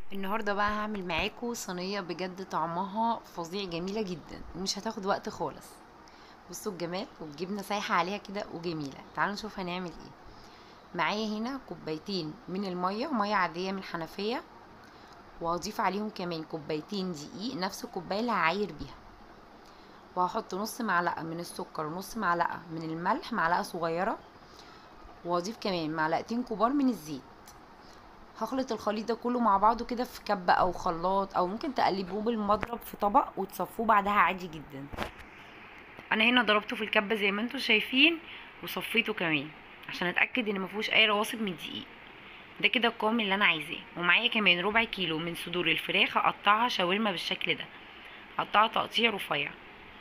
النهارده بقى هعمل معاكم صينيه بجد طعمها فظيع جميله جدا ومش هتاخد وقت خالص بصوا الجمال والجبنه سايحه عليها كده وجميله تعالوا نشوف هنعمل ايه معايا هنا كوبايتين من الميه ميه عاديه من الحنفيه وهضيف عليهم كمان كوبايتين دقيق نفس الكوبايه اللي هعاير بيها وهحط نص معلقه من السكر ونص معلقه من الملح معلقه صغيره وهضيف كمان معلقتين كبار من الزيت هخلط الخليط ده كله مع بعضه كده في كبة او خلاط او ممكن تقلبوه بالمضرب في طبق وتصفوه بعدها عادي جدا انا هنا ضربته في الكبة زي ما انتم شايفين وصفيته كمان عشان اتاكد ان مفيهوش اي رواسب من الدقيق ده كده القوام اللي انا عايزاه ومعايا كمان ربع كيلو من صدور الفراخ هقطعها شاورما بالشكل ده هقطعها تقطيع رفيع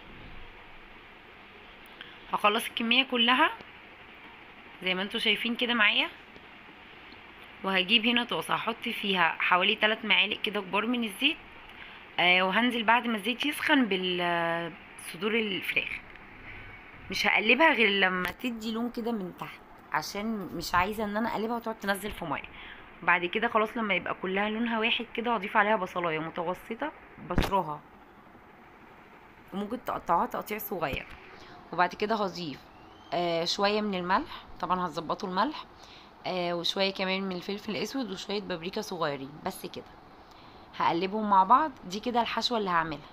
هخلص الكميه كلها زي ما انتم شايفين كده معايا وهجيب هنا طاسه هحط فيها حوالي 3 معالق كده كبار من الزيت آه وهنزل بعد ما الزيت يسخن بالصدور الفراخ مش هقلبها غير لما تدي لون كده من تحت عشان مش عايزه ان انا اقلبها وتقعد تنزل في ميه بعد كده خلاص لما يبقى كلها لونها واحد كده هضيف عليها بصلايه متوسطه بشرها وممكن تقطعوها تقطيع صغير وبعد كده هضيف آه شويه من الملح طبعا هتظبطوا الملح آه وشويه كمان من الفلفل الاسود وشويه بابريكا صغيرين بس كده هقلبهم مع بعض دي كده الحشوه اللي هعملها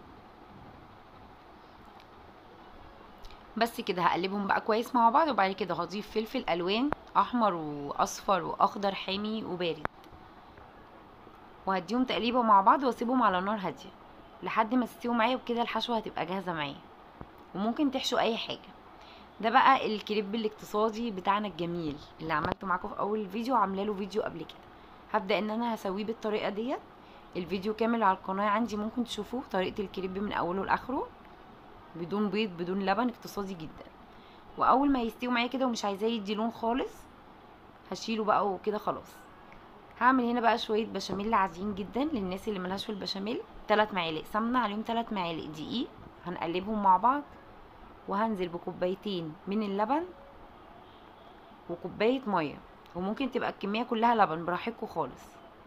بس كده هقلبهم بقى كويس مع بعض وبعد كده هضيف فلفل الوان احمر واصفر واخضر حامي وبارد وهديهم تقليبه مع بعض واسيبهم على نار هاديه لحد ما تستوي معايا وكده الحشوه هتبقى جاهزه معايا وممكن تحشوا اي حاجه ده بقى الكريب الاقتصادي بتاعنا الجميل اللي عملته معاكم في اول الفيديو عامله له فيديو قبل كده هبدا ان انا هسويه بالطريقه ديت الفيديو كامل على القناه عندي ممكن تشوفوه طريقه الكريب من اوله لاخره بدون بيض بدون لبن اقتصادي جدا واول ما يستوي معايا كده ومش عايزاه يدي لون خالص هشيله بقى وكده خلاص هعمل هنا بقى شويه بشاميل عاديين جدا للناس اللي ملهاش في البشاميل 3 معالق سمنه عليهم 3 معالق دقيق هنقلبهم مع بعض وهنزل بكوبايتين من اللبن وكوبايه ميه وممكن تبقى الكميه كلها لبن براحتكم خالص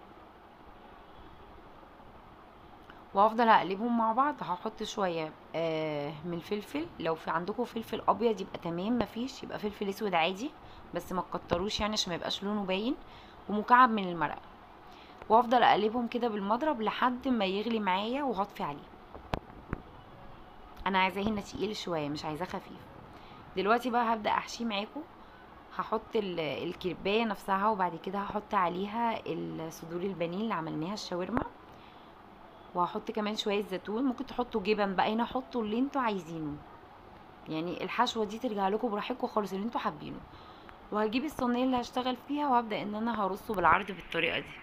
وافضل اقلبهم مع بعض هحط شويه آه من الفلفل لو في عندكم فلفل ابيض يبقى تمام مفيش يبقى فلفل اسود عادي بس ما تكتروش يعني عشان ما يبقاش لونه باين ومكعب من المرقه وافضل اقلبهم كده بالمضرب لحد ما يغلي معايا وهطفي عليه انا عايزاه هنا تقيل شويه مش عايزاه خفيف دلوقتي بقى هبدا احشيه معاكم هحط الكريبايه نفسها وبعد كده هحط عليها صدور البانيه اللي عملناها الشاورما وهحط كمان شويه زيتون ممكن تحطوا جبن بقى هنا حطوا اللي انتوا عايزينه يعني الحشوه دي ترجع لكم براحتكم خالص اللي انتوا حابينه وهجيب الصينيه اللي هشتغل فيها وهبدا ان انا هرصه بالعرض بالطريقه دي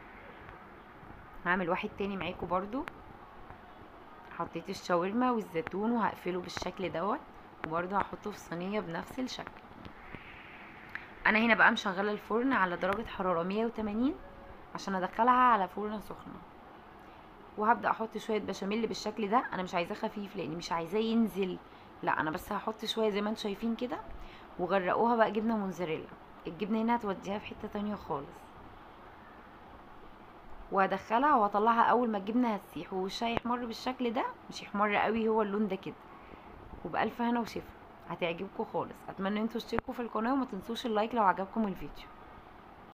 هعمل واحد تاني معاكم برضو حطيت الشاورما والزيتون وهقفله بالشكل دوت وبرده هحطه في الصينيه بنفس الشكل انا هنا بقى مشغله الفرن على درجه حراره 180 عشان ادخلها على فرن سخنه وهبدا احط شويه بشاميل بالشكل ده انا مش عايزاه خفيف لاني مش عايزاه ينزل لا انا بس هحط شويه زي ما انتم شايفين كده وغرقوها بقى جبنه موزاريلا الجبنه هنا هتوديها في حته تانية خالص وهدخلها واطلعها اول ما الجبنه هتسيح ووشها يحمر بالشكل ده مش يحمر قوي هو اللون ده كده وبالف هنا وشفا هتعجبكم خالص اتمنى انتوا تشتركوا في القناه وما تنسوش اللايك لو عجبكم الفيديو